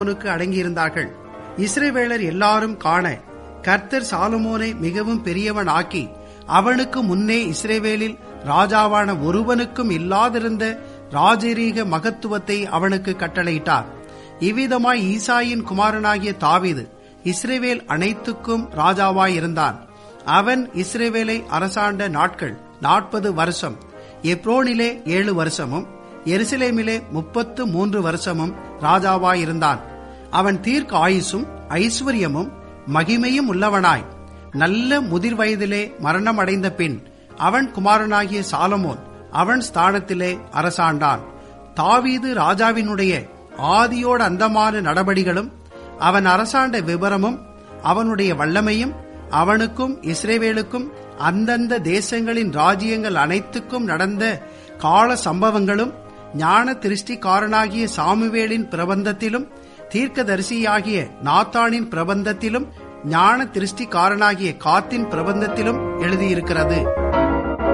சாலமோனுக்கு அடங்கியிருந்தார்கள் இஸ்ரவேலர் எல்லாரும் காண கர்த்தர் சாலமோனை மிகவும் பெரியவன் ஆக்கி அவனுக்கு முன்னே இஸ்ரேவேலில் ராஜாவான ஒருவனுக்கும் இல்லாதிருந்த ராஜரீக மகத்துவத்தை அவனுக்கு கட்டளையிட்டார் இவ்விதமாய் ஈசாயின் குமாரனாகிய தாவீது இஸ்ரேவேல் அனைத்துக்கும் ராஜாவாயிருந்தான் அவன் இஸ்ரேவேலை அரசாண்ட நாட்கள் நாற்பது வருஷம் எப்ரோனிலே ஏழு வருஷமும் எருசலேமிலே முப்பத்து மூன்று வருஷமும் ராஜாவாயிருந்தான் அவன் தீர்க்க ஆயுசும் ஐஸ்வர்யமும் மகிமையும் உள்ளவனாய் நல்ல முதிர் வயதிலே மரணம் அடைந்த பின் அவன் குமாரனாகிய சாலமோன் அவன் ஸ்தானத்திலே அரசாண்டான் தாவீது ராஜாவினுடைய ஆதியோடு அந்தமான நடபடிகளும் அவன் அரசாண்ட விவரமும் அவனுடைய வல்லமையும் அவனுக்கும் இஸ்ரேவேலுக்கும் அந்தந்த தேசங்களின் ராஜ்யங்கள் அனைத்துக்கும் நடந்த கால சம்பவங்களும் ஞான திருஷ்டிக்காரனாகிய சாமுவேலின் பிரபந்தத்திலும் தீர்க்கதரிசியாகிய நாத்தானின் பிரபந்தத்திலும் ஞான திருஷ்டிக்காரனாகிய காத்தின் பிரபந்தத்திலும் எழுதியிருக்கிறது